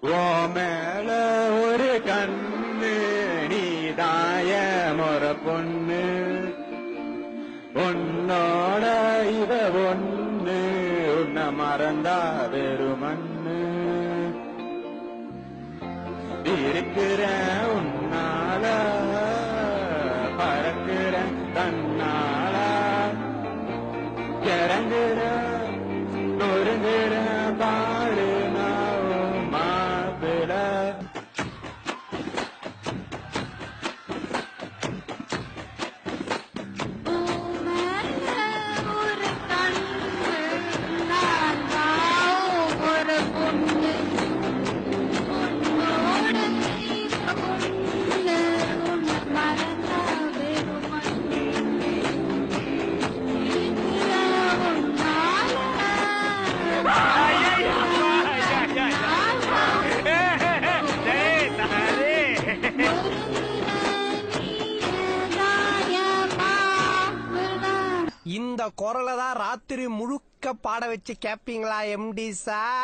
ஓ மேல ஒரு கண்ணு நீ தாய முற பொண்ணு உன்னோட இவ ஒண்ணு உன்னை மறந்தா வெறுமண்ணு இருக்கிற உன்னால பறக்கிற தன்னால இறங்குற நொறுங்குற பாரு நான் மாப்பிள ஒரு கண்ணு நான் தான் ஒரு பொண்ணு உன்னோட இப்ப ஒண்ணு உன்னை மறந்தா வெறும் மண்ணு. இருக்கிற உன்னால இந்த குரலை தான் ராத்திரி முழுக்க பாட வச்சு கேப்பீங்களா எம்டி சார்